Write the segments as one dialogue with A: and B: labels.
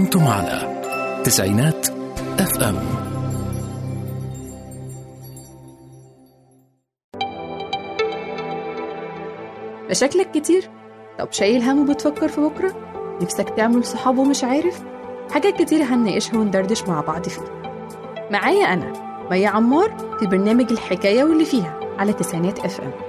A: أنتم على تسعينات اف ام
B: مشاكلك كتير طب شايل هم وبتفكر في بكرة نفسك تعمل صحاب ومش عارف حاجات كتير هنناقشها وندردش مع بعض فيها معايا أنا مي عمار في برنامج الحكاية واللي فيها على تسعينات اف ام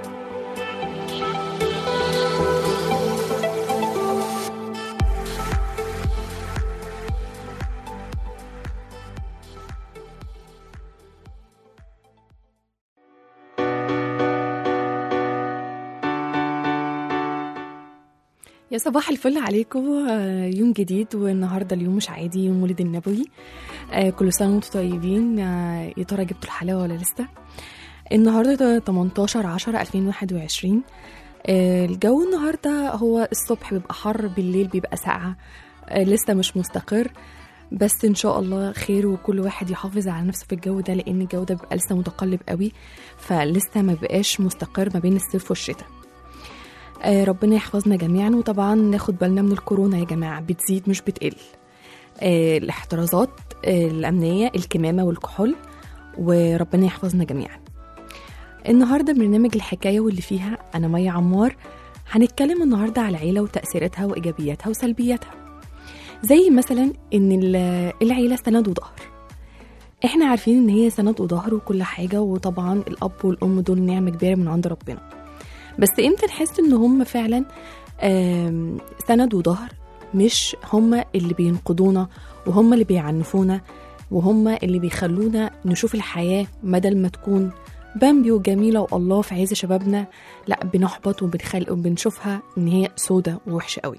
B: يا صباح الفل عليكم آه، يوم جديد والنهارده اليوم مش عادي يوم مولد النبوي آه، كل سنه وانتم طيبين آه، يا ترى جبتوا الحلاوه ولا لسه النهارده 18 10 2021 آه، الجو النهارده هو الصبح بيبقى حر بالليل بيبقى ساقعه آه، لسه مش مستقر بس ان شاء الله خير وكل واحد يحافظ على نفسه في الجو ده لان الجو ده بيبقى لسه متقلب قوي فلسه ما بقاش مستقر ما بين الصيف والشتاء آه، ربنا يحفظنا جميعا وطبعا ناخد بالنا من الكورونا يا جماعة بتزيد مش بتقل آه، الاحترازات آه، الأمنية الكمامة والكحول وربنا يحفظنا جميعا النهاردة برنامج الحكاية واللي فيها أنا مي عمار هنتكلم النهاردة على العيلة وتأثيراتها وإيجابياتها وسلبياتها زي مثلا إن ال- العيلة سند وظهر احنا عارفين ان هي سند وظهر وكل حاجة وطبعا الأب والأم دول نعمة كبيرة من عند ربنا بس امتى نحس ان هم فعلا آم، سند وظهر مش هم اللي بينقضونا وهم اللي بيعنفونا وهم اللي بيخلونا نشوف الحياة بدل ما تكون بامبي وجميلة والله في عز شبابنا لا بنحبط وبنخلق وبنشوفها ان هي سودة ووحشة قوي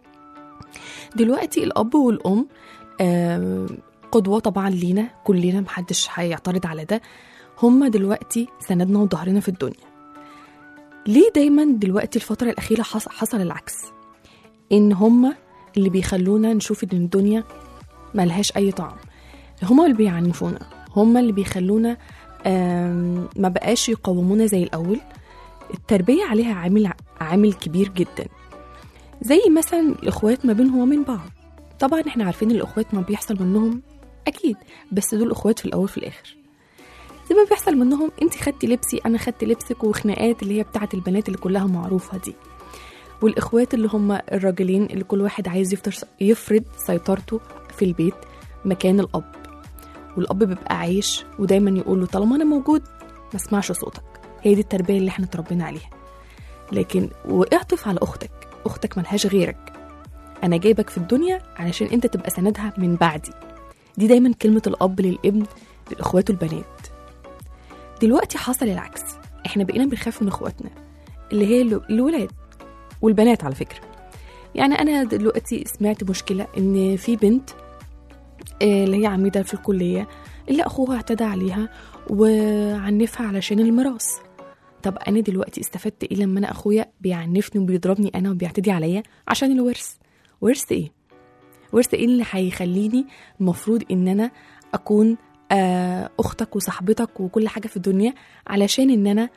B: دلوقتي الأب والأم آم، قدوة طبعا لينا كلنا محدش هيعترض على ده هم دلوقتي سندنا وظهرنا في الدنيا ليه دايما دلوقتي الفترة الأخيرة حص- حصل العكس إن هما اللي بيخلونا نشوف إن الدنيا ملهاش أي طعم هما اللي بيعنفونا هما اللي بيخلونا آم، ما بقاش يقومونا زي الأول التربية عليها عامل عامل كبير جدا زي مثلا الإخوات ما بينهم وبين بعض طبعا احنا عارفين الإخوات ما بيحصل منهم أكيد بس دول إخوات في الأول في الآخر زي ما بيحصل منهم انت خدتي لبسي انا خدت لبسك وخناقات اللي هي بتاعه البنات اللي كلها معروفه دي والاخوات اللي هم الراجلين اللي كل واحد عايز يفطر يفرض سيطرته في البيت مكان الاب والاب بيبقى عايش ودايما يقول له طالما انا موجود ما اسمعش صوتك هي دي التربيه اللي احنا اتربينا عليها لكن واعطف على اختك اختك ملهاش غيرك انا جايبك في الدنيا علشان انت تبقى سندها من بعدي دي دايما كلمه الاب للابن لاخواته البنات دلوقتي حصل العكس احنا بقينا بنخاف من اخواتنا اللي هي الو- الولاد والبنات على فكرة يعني انا دلوقتي سمعت مشكلة ان في بنت آه، اللي هي عميدة في الكلية اللي اخوها اعتدى عليها وعنفها علشان الميراث طب انا دلوقتي استفدت ايه لما انا اخويا بيعنفني وبيضربني انا وبيعتدي عليا عشان الورث ورث ايه ورث ايه اللي هيخليني المفروض ان انا اكون آه، اختك وصاحبتك وكل حاجه في الدنيا علشان ان انا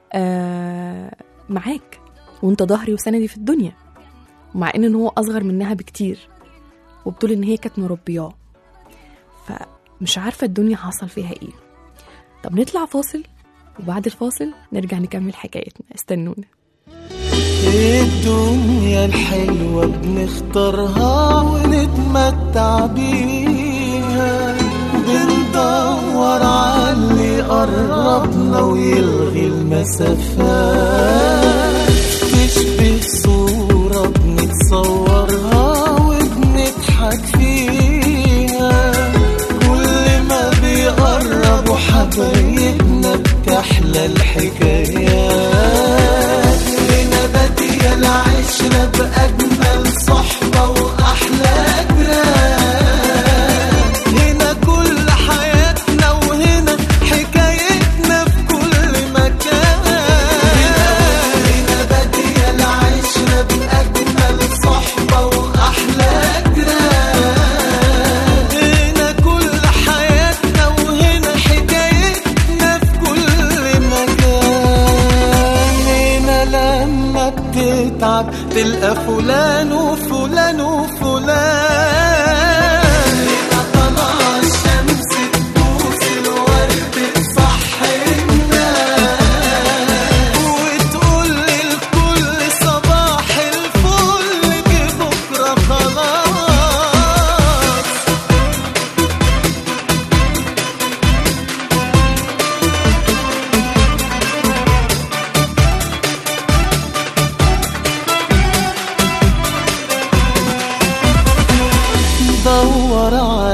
B: آه، معاك وانت ظهري وسندي في الدنيا مع ان إن هو اصغر منها بكتير وبتقول ان هي كانت مربياه فمش عارفه الدنيا حصل فيها ايه طب نطلع فاصل وبعد الفاصل نرجع نكمل حكايتنا استنونا
C: الدنيا الحلوة بنختارها ونتمتع بيها بندور على اللي قربنا ويلغي المسافات تشبه صورة بنتصورها وبنضحك فيها كل ما بيقربوا حبايبنا بتحلى الحكايات هنا بادية العشرة بأجمل صحبة وأحلى جيران هنا كل حياتنا وهنا حكايتنا في كل مكان هنا بادية العشرة بأجمل صحبة وأحلى جيران هنا كل حياتنا وهنا حكايتنا في كل مكان هنا لما بتتعب تلقى فلان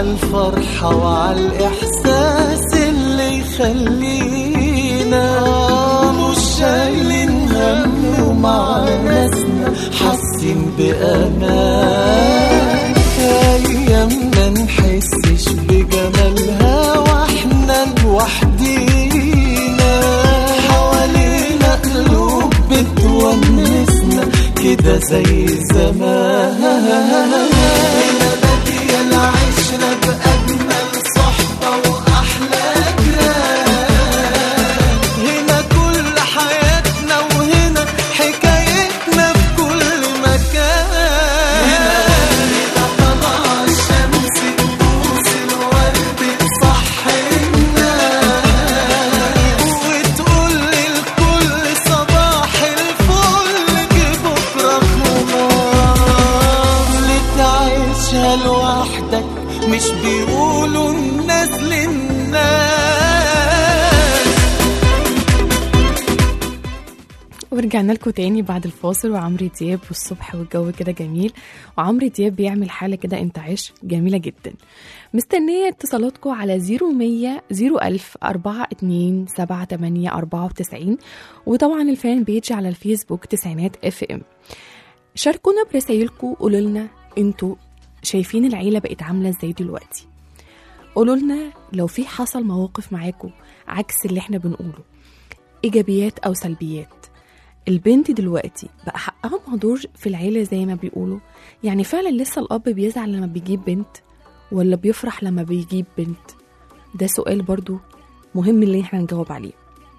C: عالفرحة وعالإحساس اللي يخلينا آه، مش شايلين هم ومع ناسنا حاسين بأمان أيامنا نحسش بجمالها واحنا لوحدينا حوالينا قلوب بتونسنا كده زي زمان هنا بادية العشرة بأجمل صحبة وأحلى جيران هنا كل حياتنا وهنا حكايتنا في كل مكان هنا طلع الشمس تبوس الورد تصحينا وتقول للكل صباح الفل جه بكره خلاص لتعيشها لوحدك مش بيقولوا الناس للناس
B: ورجعنا لكم تاني بعد الفاصل وعمرو دياب والصبح والجو كده جميل وعمرو دياب بيعمل حالة كده انتعاش جميلة جدا مستنية اتصالاتكم على 0100 01000 42 78 94 وطبعا الفان بيج على الفيسبوك تسعينات اف ام شاركونا برسايلكم قولوا لنا انتوا شايفين العيلة بقت عاملة ازاي دلوقتي قولوا لنا لو في حصل مواقف معاكم عكس اللي احنا بنقوله ايجابيات او سلبيات البنت دلوقتي بقى حقها مهدور في العيلة زي ما بيقولوا يعني فعلا لسه الأب بيزعل لما بيجيب بنت ولا بيفرح لما بيجيب بنت ده سؤال برضو مهم اللي احنا نجاوب عليه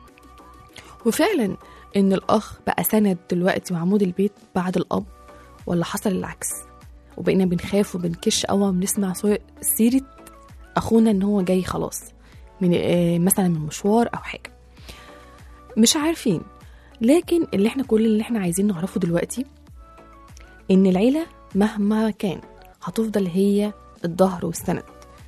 B: وفعلا ان الأخ بقى سند دلوقتي وعمود البيت بعد الأب ولا حصل العكس وبقينا بنخاف وبنكش أول ما بنسمع سو- سيرة أخونا إن هو جاي خلاص من آه، مثلا من مشوار أو حاجة مش عارفين لكن اللي احنا كل اللي احنا عايزين نعرفه دلوقتي ان العيلة مهما كان هتفضل هي الظهر والسند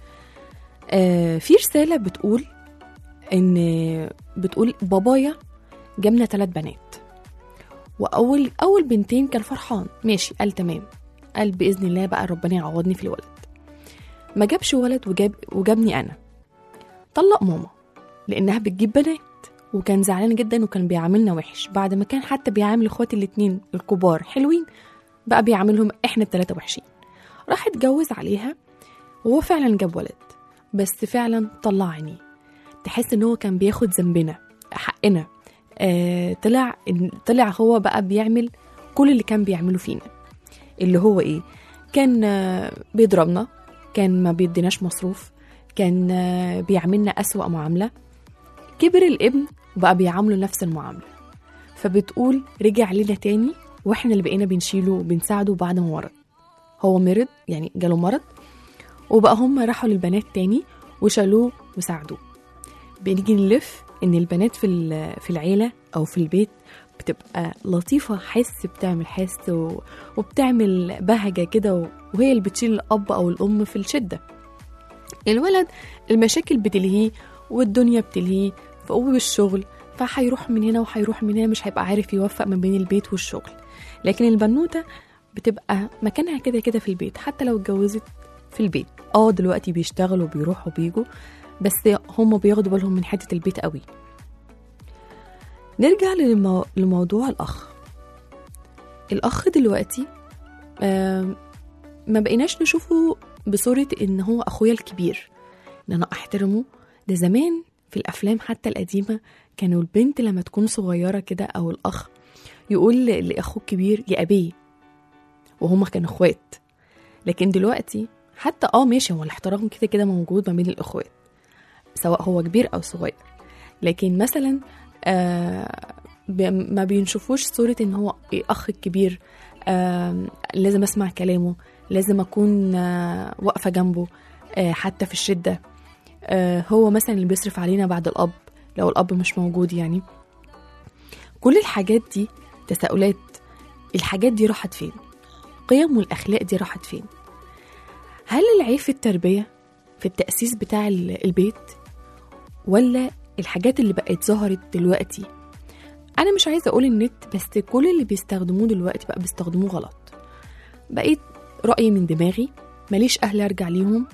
B: آه في رسالة بتقول ان بتقول بابايا جابنا ثلاث بنات واول اول بنتين كان فرحان ماشي قال تمام قال باذن الله بقى ربنا يعوضني في الولد ما جابش ولد وجاب وجابني انا طلق ماما لانها بتجيب بنات وكان زعلان جدا وكان بيعاملنا وحش بعد ما كان حتى بيعامل اخواتي الاتنين الكبار حلوين بقى بيعاملهم احنا التلاتة وحشين راح اتجوز عليها وهو فعلا جاب ولد بس فعلا طلع عينيه تحس ان هو كان بياخد ذنبنا حقنا آه طلع طلع هو بقى بيعمل كل اللي كان بيعمله فينا اللي هو ايه كان آه بيضربنا كان ما بيديناش مصروف كان آه بيعملنا أسوأ معاملة كبر الابن وبقى بيعامله نفس المعاملة فبتقول رجع لنا تاني واحنا اللي بقينا بنشيله وبنساعده بعد ما مرض هو مرض يعني جاله مرض وبقى هم راحوا للبنات تاني وشالوه وساعدوه بنيجي نلف ان البنات في ال- في العيله او في البيت بتبقى لطيفه حس بتعمل حس و- وبتعمل بهجه كده و- وهي اللي بتشيل الاب او الام في الشده الولد المشاكل بتلهيه والدنيا بتلهيه في قوة الشغل فهيروح من هنا وهيروح من هنا مش هيبقى عارف يوفق ما بين البيت والشغل لكن البنوتة بتبقى مكانها كده كده في البيت حتى لو اتجوزت في البيت اه دلوقتي بيشتغلوا بيروحوا بيجوا بس هم بياخدوا بالهم من حتة البيت قوي نرجع للمو... لموضوع الأخ الأخ دلوقتي آم، ما بقيناش نشوفه بصورة إن هو أخويا الكبير إن أنا أحترمه ده زمان في الأفلام حتى القديمة كانوا البنت لما تكون صغيرة كده أو الأخ يقول ل- لأخوه الكبير يا أبيه وهما كانوا إخوات لكن دلوقتي حتى اه ماشي هو الاحترام كده كده موجود ما بين الإخوات سواء هو كبير أو صغير لكن مثلا آه ب- ما بينشوفوش صورة إن هو أخ الكبير آه لازم أسمع كلامه لازم أكون آه واقفة جنبه آه حتى في الشدة آه هو مثلا اللي بيصرف علينا بعد الأب لو الأب مش موجود يعني كل الحاجات دي تساؤلات الحاجات دي راحت فين قيم والأخلاق دي راحت فين هل العيب في التربية في التأسيس بتاع ال- البيت ولا الحاجات اللي بقت ظهرت دلوقتي أنا مش عايزة أقول النت بس كل اللي بيستخدموه دلوقتي بقى بيستخدموه غلط بقيت رأيي من دماغي ماليش أهل أرجع ليهم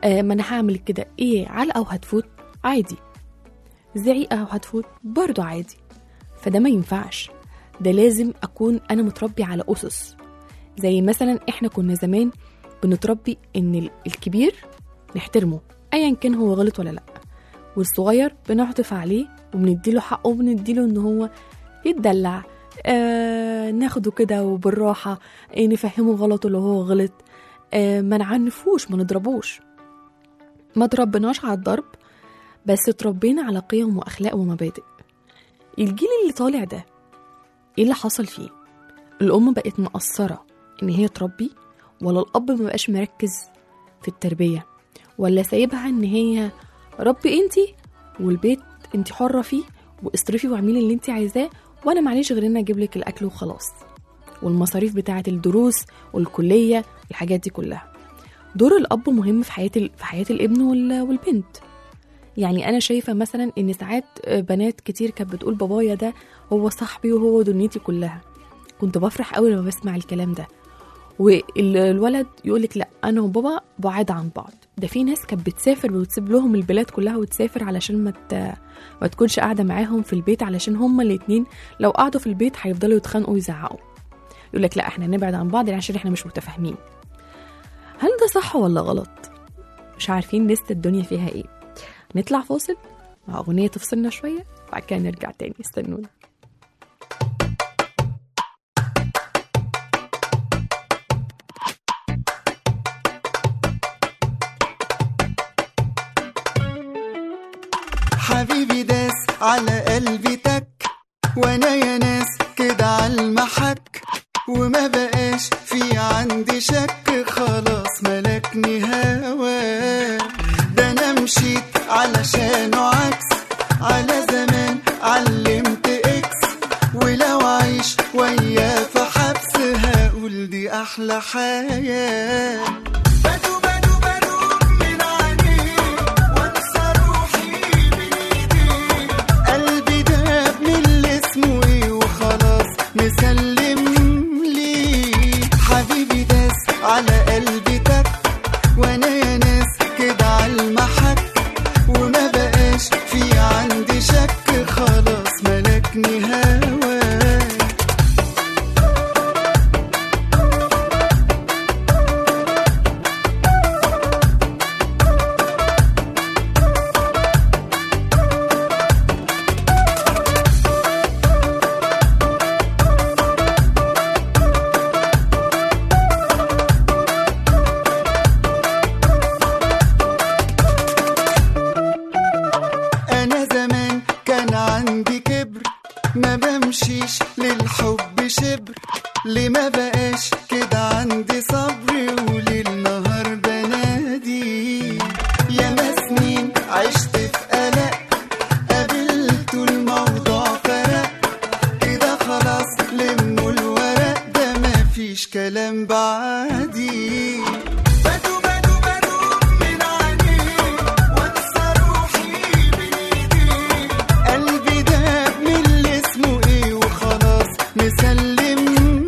B: آه ما انا هعمل كده ايه علقه وهتفوت عادي زعيقه وهتفوت برضو عادي فده ما ينفعش ده لازم اكون انا متربي على اسس زي مثلا احنا كنا زمان بنتربي ان ال- الكبير نحترمه ايا كان هو غلط ولا لا والصغير بنعطف عليه وبنديله حقه وبنديله ان هو يتدلع آه ناخده كده وبالراحة آه نفهمه غلطه لو هو غلط آه ما نعنفوش ما نضربوش ما تربناش على الضرب بس اتربينا على قيم واخلاق ومبادئ الجيل اللي طالع ده ايه اللي حصل فيه الام بقت مقصره ان هي تربي ولا الاب ما بقاش مركز في التربيه ولا سايبها ان هي ربي انتي والبيت انتي حره فيه واصرفي واعملي اللي انتي عايزاه وانا معليش غير ان اجيب لك الاكل وخلاص والمصاريف بتاعه الدروس والكليه الحاجات دي كلها دور الاب مهم في حياه ال- في حياه الابن وال- والبنت يعني انا شايفه مثلا ان ساعات بنات كتير كانت بتقول بابايا ده هو صاحبي وهو دنيتي كلها كنت بفرح قوي لما بسمع الكلام ده والولد يقولك لا انا وبابا بعاد عن بعض ده في ناس كانت بتسافر وتسيب لهم البلاد كلها وتسافر علشان ما ت... ما تكونش قاعده معاهم في البيت علشان هما الاتنين لو قعدوا في البيت هيفضلوا يتخانقوا ويزعقوا يقول لك لا احنا نبعد عن بعض عشان احنا مش متفاهمين هل ده صح ولا غلط مش عارفين لسه الدنيا فيها ايه نطلع فاصل مع اغنيه تفصلنا شويه بعد كده نرجع تاني استنونا
C: حبيبي داس على قلبي تك وانا يا ناس كده على المحك وما بقاش في عندي شك خلاص ملكني هوا ده انا مشيت علشانه عكس على زمان علمت اكس ولو عيش وياه في حبس هقول دي احلى حياه بدو بدو بدو من عينيه وانسى روحي من ايديه قلبي داب من اللي اسمه ايه وخلاص مسلم ليه حبيبي داس على قلبي تك وانا يا ناس كده على المحك وما بقاش في عندي شك خلاص ملكني هواك انا زمان كان عندي كبر ما بمشيش للحب شبر ليه ما بقاش كده عندي صبر وليل نهار بنادي يا سنين عشت في قلق قابلت الموضوع فرق كده خلاص لموا الورق ده مفيش كلام بعدي بدو بدو بدو من عينيه وانسى روحي من ايديه قلبي داب من اللي اسمه ايه وخلاص مسلم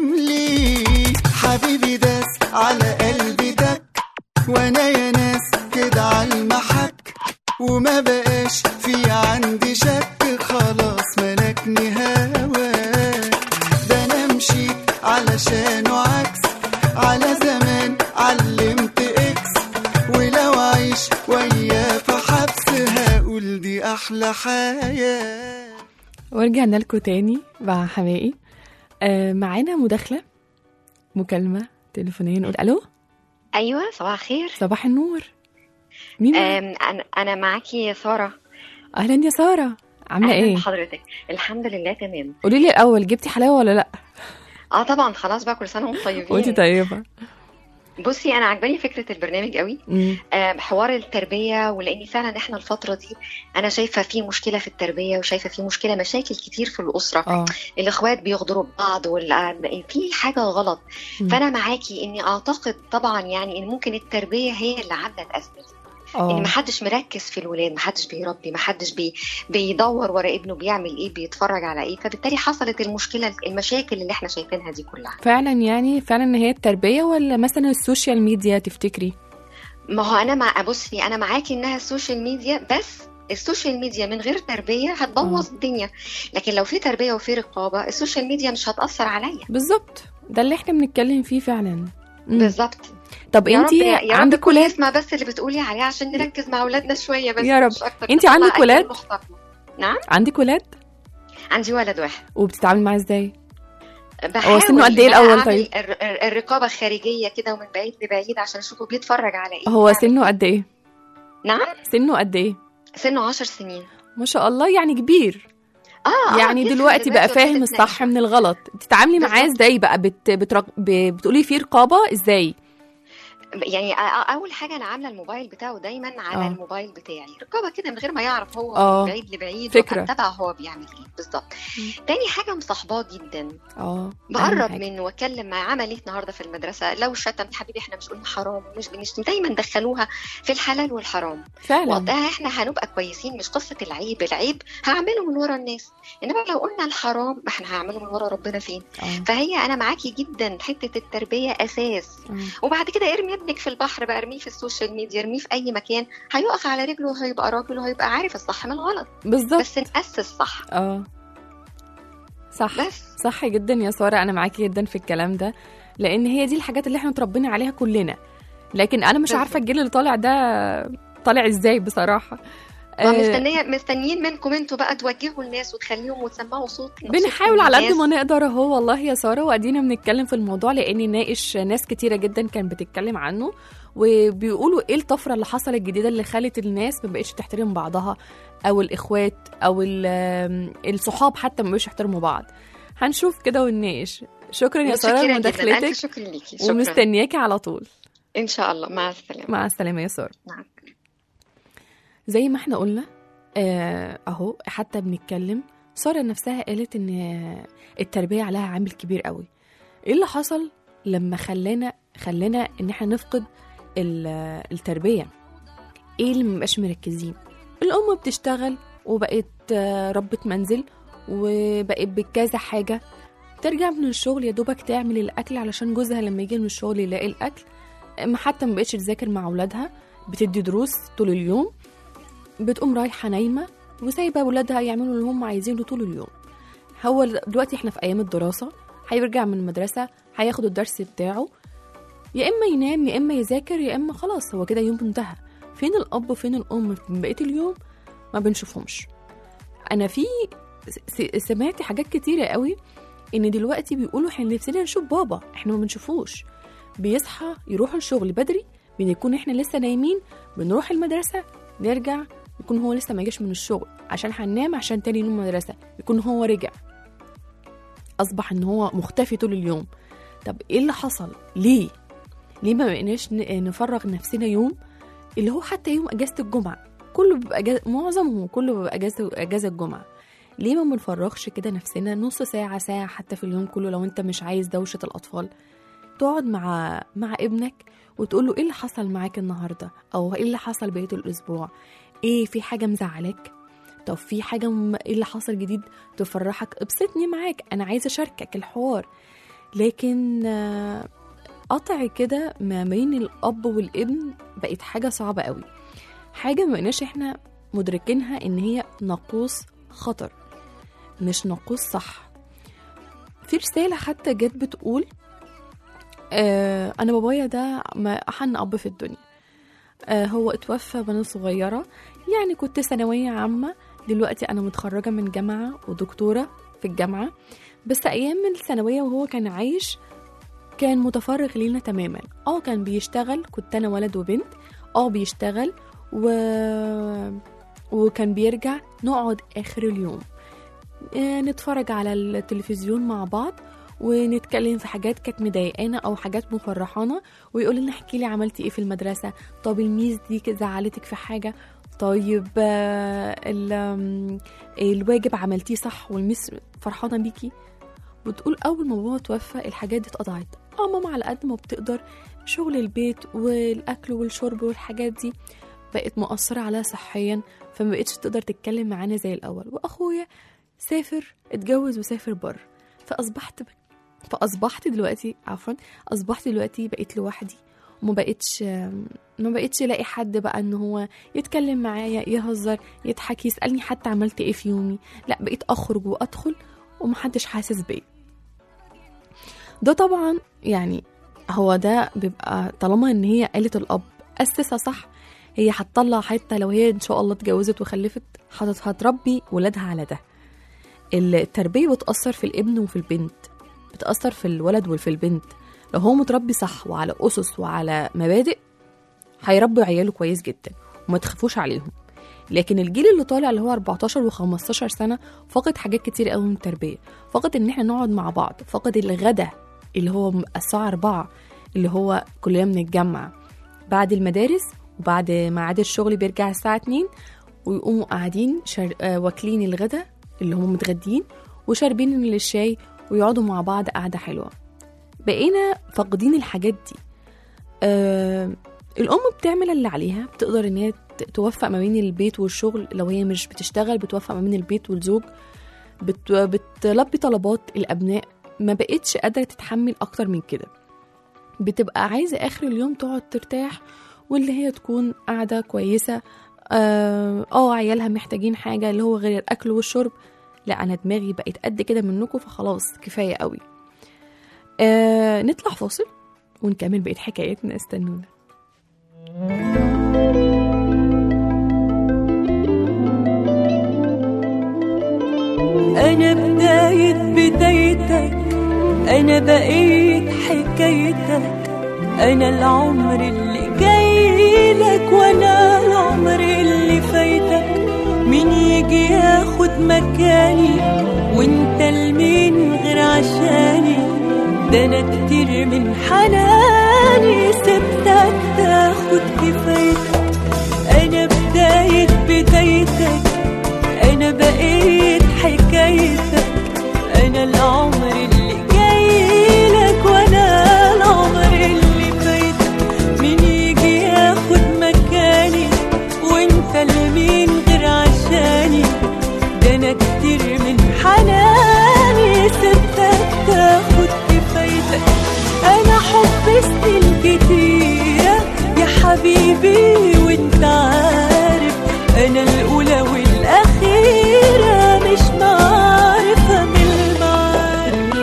C: ليه حبيبي داس على قلبي دك وانا يا ناس كده على المحك وما بقاش في عندي شك خلاص ملكني هواك ده انا مشيت علشانه عكس على زمان علمت اكس ولو عيش وياه في حبس هقول دي احلى حياه
B: ورجعنا لكم تاني مع حمائي آه معانا مداخلة مكالمة تليفونية نقول ألو
D: ايوه صباح الخير
B: صباح النور مين معاك؟
D: أم، انا انا معاكي يا ساره
B: أهلا يا سارة عاملة
D: أهلاً
B: إيه؟
D: بحضرتك الحمد لله تمام
B: قولي لي الأول جبتي حلاوة ولا لأ؟
D: اه طبعا خلاص بقى كل سنه وانتم طيبين
B: وأنتي طيبة
D: بصي انا عجباني فكره البرنامج قوي
B: مم.
D: آم، حوار التربيه ولاني فعلا احنا الفتره دي انا شايفه في مشكله في التربيه وشايفه في مشكله مشاكل كتير في الاسره
B: اه
D: الاخوات بيغدروا ببعض وال- في حاجه غلط
B: مم.
D: فانا معاكي اني اعتقد طبعا يعني ان ممكن التربيه هي اللي عامله الازمه دي ان
B: اه
D: محدش مركز في الولاد محدش بيربي محدش بي بيدور ورا ابنه بيعمل ايه بيتفرج على ايه فبالتالي حصلت المشكله المشاكل اللي احنا شايفينها دي كلها
B: فعلا يعني فعلا إن هي التربية ولا مثلا السوشيال ميديا تفتكري؟
D: ما هو انا مع بصي انا معاكي انها السوشيال ميديا بس السوشيال ميديا من غير تربيه هتبوظ الدنيا لكن لو في تربيه وفي رقابه السوشيال ميديا مش هتاثر عليا
B: بالظبط ده اللي احنا بنتكلم فيه فعلا مم.
D: بالظبط
B: طب
D: يا
B: انت
D: رب يا رب
B: عندك
D: كل
B: ولاد
D: يسمع بس اللي بتقولي عليه عشان نركز مع اولادنا شويه بس
B: يا رب.
D: مش أكتر.
B: أنت
D: نطلع
B: عندك
D: أجيال
B: ولاد؟
D: محترمة. نعم
B: عندك ولاد
D: عندي ولد واحد
B: وبتتعاملي معاه ازاي
D: بحاول
B: سنه قد إيه
D: بقى
B: الأول
D: أعمل
B: طيب؟
D: الر- الر- الرقابه الخارجيه كده ومن بعيد لبعيد عشان اشوفه بيتفرج على ايه
B: هو
D: بيعمل
B: سنه قد ايه
D: نعم
B: سنه قد ايه
D: سنه 10 سنين
B: ما شاء الله يعني كبير
D: اه آه،
B: يعني
D: بيفهم
B: دلوقتي بقى
D: وابتدت
B: فاهم
D: نتناقش.
B: الصح من الغلط بتتعاملي معاه
D: بالظبط.
B: ازاي بقى بت... بترق... ب... بتقولي فيه رقابه ازاي
D: يعني أ- أ- اول حاجه انا عامله الموبايل بتاعه دايما على
B: آه.
D: الموبايل بتاعي رقابه كده من غير ما يعرف هو
B: آه.
D: من بعيد لبعيد
B: فكرة.
D: وهتابع هو بيعمل ايه بالظبط
B: مم.
D: تاني حاجه مصاحباه جدا
B: اه أهم
D: بقرب
B: حاجة.
D: منه واتكلم معاه عمل ايه النهارده في المدرسه لو شتم يا حبيبي احنا مش قلنا حرام مش بنشتم دايما دخلوها في الحلال والحرام
B: فعلا
D: وقتها احنا هنبقى كويسين مش قصه العيب العيب هعمله من ورا الناس انما لو قلنا الحرام ما احنا هعمله من ورا ربنا فين
B: اه
D: فهي انا معاكي جدا حته التربيه اساس
B: آه.
D: وبعد كده ارمي ابنك في البحر بقى ارميه في السوشيال ميديا ارميه في اي مكان هيقف على رجله وهيبقى راجل وهيبقى عارف الصح من الغلط
B: بالظبط
D: بس نأسس صح
B: اه صح
D: بس
B: صح جدا يا ساره انا معاكي جدا في الكلام ده لان هي دي الحاجات اللي احنا اتربينا عليها كلنا لكن انا مش
D: بالظبط.
B: عارفه الجيل اللي طالع ده طالع ازاي بصراحه
D: ما
B: آه،
D: مستنيه مستنيين منكم انتوا بقى توجهوا الناس وتخليهم وتسمعوا صوت
B: بنحاول على قد ما نقدر اهو والله يا ساره وادينا بنتكلم في الموضوع لاني ناقش ناس كتيره جدا كانت بتتكلم عنه وبيقولوا ايه الطفره اللي حصلت الجديده اللي خلت الناس ما بقتش تحترم بعضها او الاخوات او ال- الصحاب حتى ما بقوش يحترموا بعض هنشوف كده ونناقش شكرا يا ساره
D: متشكرة جدا ألف
B: لمداخلتك
D: شكر ليكي شكرا
B: ومستنياكي على طول
D: إن شاء الله مع السلامة
B: مع السلامه يا ساره
D: نعم.
B: زي ما احنا قلنا آه، اهو حتى بنتكلم ساره نفسها قالت ان التربيه عليها عامل كبير قوي ايه اللي حصل لما خلانا خلانا ان احنا نفقد ال- التربيه ايه اللي مبقاش مركزين الام بتشتغل وبقت آه، ربة منزل وبقت بكذا حاجة ترجع من الشغل يا دوبك تعمل الأكل علشان جوزها لما يجي من الشغل يلاقي الأكل ما حتى ما بقتش تذاكر مع أولادها بتدي دروس طول اليوم بتقوم رايحة نايمة وسايبة ولادها يعملوا اللي هم عايزينه طول اليوم هو دلوقتي احنا في أيام الدراسة هيرجع من المدرسة هياخد الدرس بتاعه يا إما ينام يا إما يذاكر يا إما خلاص هو كده يوم انتهى فين الأب وفين الأم من بقية اليوم ما بنشوفهمش أنا في س- سمعت حاجات كتيرة قوي إن دلوقتي بيقولوا احنا نفسنا نشوف بابا احنا ما بنشوفوش بيصحى يروح الشغل بدري بنكون احنا لسه نايمين بنروح المدرسة نرجع يكون هو لسه ما جاش من الشغل عشان هننام عشان تاني يوم مدرسة يكون هو رجع أصبح إن هو مختفي طول اليوم طب إيه اللي حصل؟ ليه؟ ليه ما بقيناش ن- نفرغ نفسنا يوم اللي هو حتى يوم أجازة الجمعة كله بيبقى أجازة معظمه كله بيبقى أجازة أجازة الجمعة ليه ما بنفرغش كده نفسنا نص ساعة ساعة حتى في اليوم كله لو أنت مش عايز دوشة الأطفال تقعد مع مع ابنك وتقول له ايه اللي حصل معاك النهارده او ايه اللي حصل بقيه الاسبوع ايه في حاجه مزعلاك طب في حاجه م... ايه اللي حصل جديد تفرحك ابسطني معاك انا عايزه اشاركك الحوار لكن آه، قطع كده ما بين الاب والابن بقت حاجه صعبه قوي حاجه ما بقيناش احنا مدركينها ان هي ناقوس خطر مش ناقوس صح في رساله حتى جت بتقول آه انا بابايا ده ما احن اب في الدنيا آه هو اتوفى وانا صغيره يعني كنت ثانويه عامه دلوقتي انا متخرجه من جامعه ودكتوره في الجامعه بس ايام الثانويه وهو كان عايش كان متفرغ لينا تماما اه كان بيشتغل كنت انا ولد وبنت اه بيشتغل و... وكان بيرجع نقعد اخر اليوم آه، نتفرج على التلفزيون مع بعض ونتكلم في حاجات كانت مضايقانا او حاجات مفرحانا ويقول لنا احكي لي عملتي ايه في المدرسه طب الميس دي كده زعلتك في حاجه طيب آه، ال- آم، الواجب عملتيه صح والميس فرحانه بيكي وتقول اول ما بابا توفى الحاجات دي اتقطعت اه ماما على قد ما بتقدر شغل البيت والاكل والشرب والحاجات دي بقت مؤثره عليها صحيا فما بقتش تقدر تتكلم معانا زي الاول واخويا سافر اتجوز وسافر بره فاصبحت فاصبحت دلوقتي عفوا اصبحت دلوقتي بقيت لوحدي وما بقتش ما بقتش الاقي حد بقى ان هو يتكلم معايا يهزر يضحك يسالني حتى عملت ايه في يومي لا بقيت اخرج وادخل ومحدش حاسس بيا ده طبعا يعني هو ده بيبقى طالما ان هي قالة الاب اسسها صح هي هتطلع حتى لو هي ان شاء الله اتجوزت وخلفت هت- هتربي ولادها على ده التربية بتأثر في الابن وفي البنت بتأثر في الولد وفي البنت لو هو متربي صح وعلى أسس وعلى مبادئ هيربي عياله كويس جدا وما تخافوش عليهم لكن الجيل اللي طالع اللي هو 14 و15 سنة فقد حاجات كتير قوي من التربية فقد ان احنا نقعد مع بعض فقد الغدا اللي هو الساعة 4 اللي هو كلنا بنتجمع بعد المدارس وبعد ميعاد الشغل بيرجع الساعة 2 ويقوموا قاعدين شر... آه واكلين الغدا اللي هم متغدين وشاربين الشاي ويقعدوا مع بعض قعدة حلوة بقينا فاقدين الحاجات دي آه الأم بتعمل اللي عليها بتقدر إن هي ت- توفق ما بين البيت والشغل لو هي مش بتشتغل بتوفق ما بين البيت والزوج بت... بتلبي طلبات الأبناء ما بقتش قادرة تتحمل أكتر من كده بتبقى عايزة آخر اليوم تقعد ترتاح واللي هي تكون قاعدة كويسة اه آه، عيالها محتاجين حاجة اللي هو غير الأكل والشرب لا أنا دماغي بقت قد كده منكم فخلاص كفاية قوي آه نطلع فاصل ونكمل بقية حكايتنا استنونا
E: أنا بداية بدايتك أنا بقيت حكايتك أنا العمر اللي جاي لك وأنا العمر اللي فايتك مين يجي ياخد مكاني وانت لمين غير عشاني ده أنا كتير من حناني سبتك تاخد كفايتك أنا بداية بدايتك أنا بقيت حكايتك أنا العمر اللي جاي لك وأنا العمر اللي فايتك مين يجي ياخد مكاني وأنت لمين غير عشاني ده أنا كتير من حناني سبتك تاخد كفايتك أنا حب سنين كتيرة يا حبيبي وأنت عارف أنا الأولى والأخيرة مش معرفة من المعارف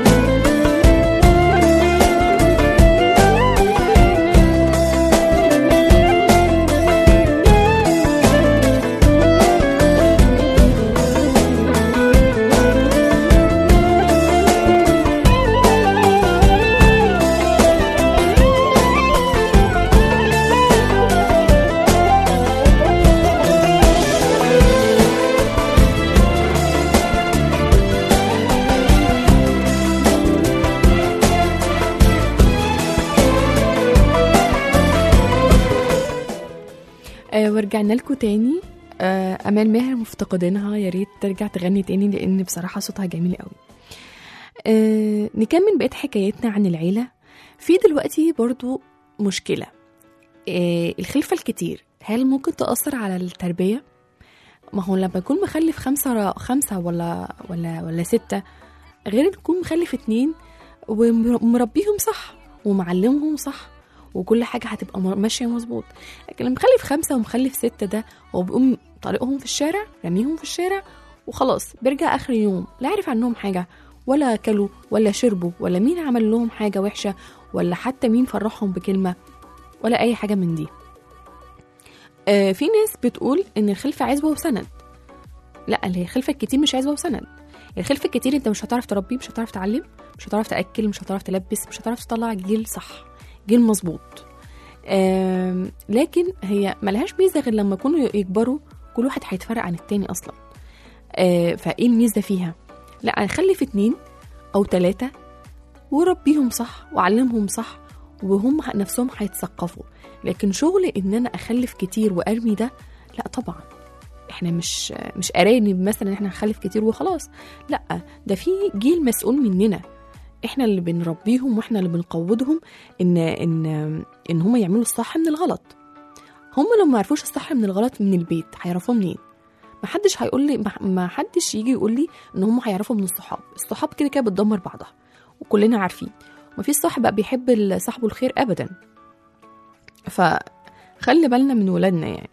B: آه ورجعنا لكم تاني آه امال ماهر مفتقدينها يا ريت ترجع تغني تاني لان بصراحه صوتها جميل قوي آه نكمل بقيه حكايتنا عن العيله في دلوقتي برضو مشكله آه الخلفه الكتير هل ممكن تاثر على التربيه ما هو لما يكون مخلف خمسة خمسة ولا ولا ولا ستة غير إن يكون مخلف اتنين ومربيهم صح ومعلمهم صح وكل حاجة هتبقى مر- ماشية مظبوط لكن لما مخلف خمسة ومخلف ستة ده هو بيقوم طريقهم في الشارع رميهم في الشارع وخلاص بيرجع آخر يوم لا يعرف عنهم حاجة ولا أكلوا ولا شربوا ولا مين عمل لهم حاجة وحشة ولا حتى مين فرحهم بكلمة ولا أي حاجة من دي آه في ناس بتقول إن الخلفة عزوة وسند لا اللي هي الخلفة الكتير مش عزوة وسند الخلفة الكتير انت مش هتعرف تربيه مش هتعرف تعلم مش هتعرف تأكل مش هتعرف تلبس مش هتعرف تطلع جيل صح جيل مظبوط آم، لكن هي ملهاش ميزة غير لما يكونوا يكبروا كل واحد هيتفرق عن التاني أصلا آه، فإيه الميزة فيها؟ لا أخلف اتنين أو تلاتة وربيهم صح وعلمهم صح وهم نفسهم هيتثقفوا لكن شغل ان انا اخلف كتير وارمي ده لا طبعا احنا مش مش ارانب مثلا احنا نخلف كتير وخلاص لا ده في جيل مسؤول مننا احنا اللي بنربيهم واحنا اللي بنقودهم ان ان ان هم يعملوا الصح من الغلط هم لو ما عرفوش الصح من الغلط من البيت هيعرفوه منين ما حدش هيقول لي ما- ما حدش يجي يقول لي ان هم هيعرفوا من الصحاب الصحاب كده كده بتدمر بعضها وكلنا عارفين مفيش صاحب بقى بيحب ال- صاحبه الخير ابدا فخلي بالنا من ولادنا يعني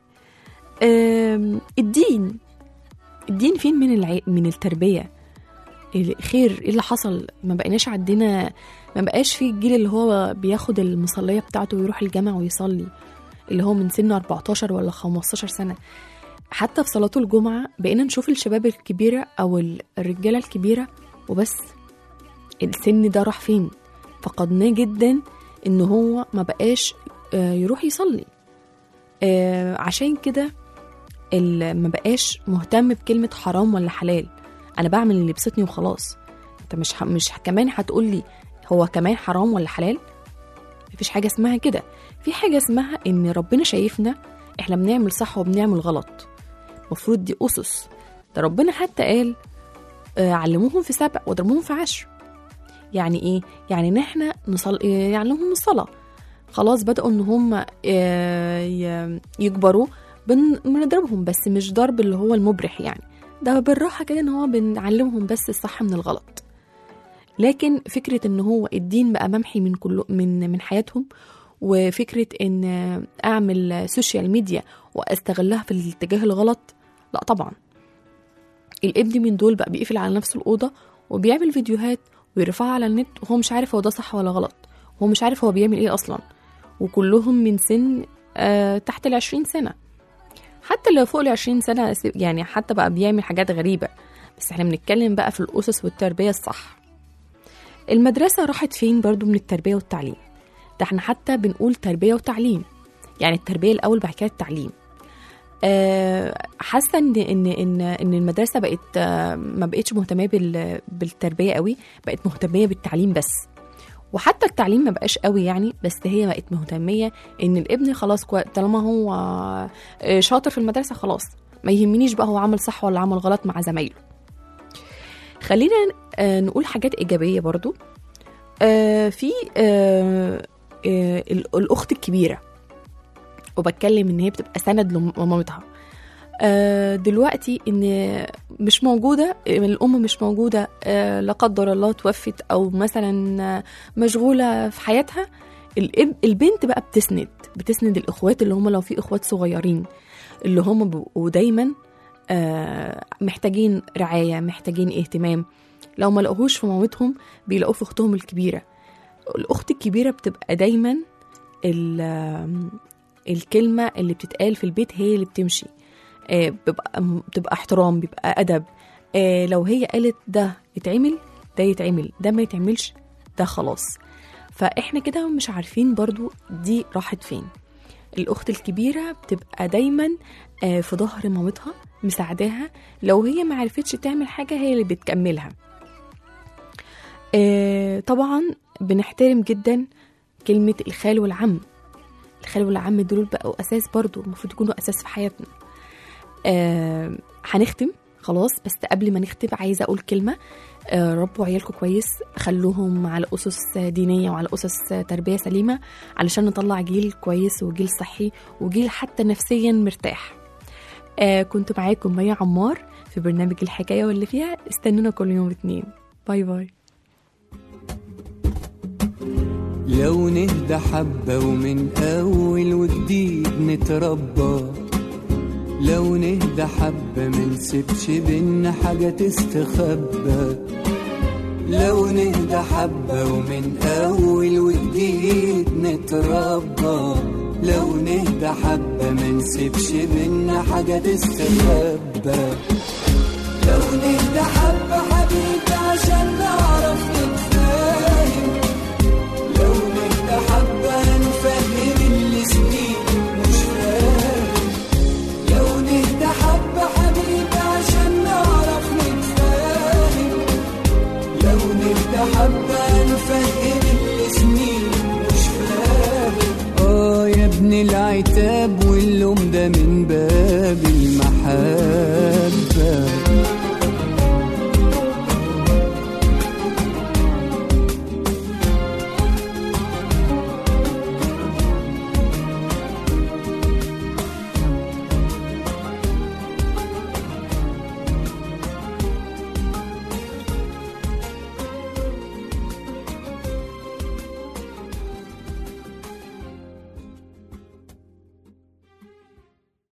B: آم، الدين الدين فين من الع... من التربيه الخير ايه اللي حصل ما بقيناش عندنا ما بقاش في الجيل اللي هو بياخد المصليه بتاعته ويروح الجامع ويصلي اللي هو من سن 14 ولا 15 سنه حتى في صلاه الجمعه بقينا نشوف الشباب الكبيره او ال- الرجاله الكبيره وبس السن ده راح فين فقدناه جدا ان هو ما بقاش آه، يروح يصلي آه، عشان كده ال- ما بقاش مهتم بكلمة حرام ولا حلال أنا بعمل اللي يبسطني وخلاص أنت مش ه... مش ه- كمان هتقول لي هو كمان حرام ولا حلال مفيش حاجة اسمها كده في حاجة اسمها إن ربنا شايفنا إحنا بنعمل صح وبنعمل غلط المفروض دي أسس ده ربنا حتى قال آه، علموهم في سبع واضربوهم في عشر يعني ايه يعني ان احنا نصل... آه، يعلمهم الصلاه خلاص بدأوا ان هم آه، ي- يكبروا بن... بنضربهم بس مش ضرب اللي هو المبرح يعني ده بالراحه كده ان هو بنعلمهم بس الصح من الغلط لكن فكره ان هو الدين بقى ممحي من كل من من حياتهم وفكره ان اعمل سوشيال ميديا واستغلها في الاتجاه الغلط لا طبعا الابن من دول بقى بيقفل على نفسه الاوضه وبيعمل فيديوهات ويرفعها على النت وهو مش عارف هو ده صح ولا غلط هو مش عارف هو بيعمل ايه اصلا وكلهم من سن آه تحت العشرين سنه حتى اللي فوق العشرين سنه يعني حتى بقى بيعمل حاجات غريبه بس احنا بنتكلم بقى في الاسس والتربيه الصح المدرسه راحت فين برضو من التربيه والتعليم ده احنا حتى بنقول تربيه وتعليم يعني التربيه الاول بعد كده التعليم آه، حاسه ان ان ان ان المدرسه بقت آه، ما بقتش مهتمه بال- بالتربيه قوي بقت مهتميه بالتعليم بس وحتى التعليم ما بقاش قوي يعني بس هي بقت مهتميه ان الابن خلاص كوي... طالما هو آه، شاطر في المدرسه خلاص ما يهمنيش بقى هو عمل صح ولا عمل غلط مع زمايله خلينا آه، نقول حاجات ايجابيه برضو آه، في آه، آه، ال- الاخت الكبيره وبتكلم ان هي بتبقى سند لمامتها آه، دلوقتي ان مش موجوده الام مش موجوده آه، لا قدر الله توفت او مثلا آه، مشغوله في حياتها الاب البنت بقى بتسند بتسند الاخوات اللي هم لو في اخوات صغيرين اللي هم بيبقوا دايما آه، محتاجين رعايه محتاجين اهتمام لو ما لقوهوش في مامتهم بيلاقوه في اختهم الكبيره الاخت الكبيره بتبقى دايما ال- الكلمه اللي بتتقال في البيت هي اللي بتمشي آه، بيبقى بتبقى احترام بيبقى ادب آه، لو هي قالت ده يتعمل ده يتعمل ده ما يتعملش ده خلاص فاحنا كده مش عارفين برضو دي راحت فين الاخت الكبيره بتبقى دايما آه، في ظهر مامتها مساعداها لو هي ما عرفتش تعمل حاجه هي اللي بتكملها آه، طبعا بنحترم جدا كلمه الخال والعم الخال والعم دول بقوا اساس برضو المفروض يكونوا اساس في حياتنا آه هنختم خلاص بس قبل ما نختم عايزه اقول كلمه آه ربوا عيالكم كويس خلوهم على اسس دينيه وعلى اسس تربيه سليمه علشان نطلع جيل كويس وجيل صحي وجيل حتى نفسيا مرتاح آه كنت معاكم مي عمار في برنامج الحكايه واللي فيها استنونا كل يوم اتنين باي باي
F: لو نهدى حبة ومن أول وجديد نتربى لو نهدى حبة منسيبش بينا حاجة تستخبى لو نهدى حبة ومن أول وجديد نتربى لو نهدى حبة منسيبش بينا حاجة تستخبى لو نهدى حبة حبيبي عشان نعرف نتفاهم لو نهدى حبة نفهم اللي سنين مش فاهم لو نهدى حبة حبيبي عشان نعرف نتفاهم لو نهدى حبة نفهم اللي سنين مش فاهم اه يا ابن العتاب واللوم ده من باب المحبة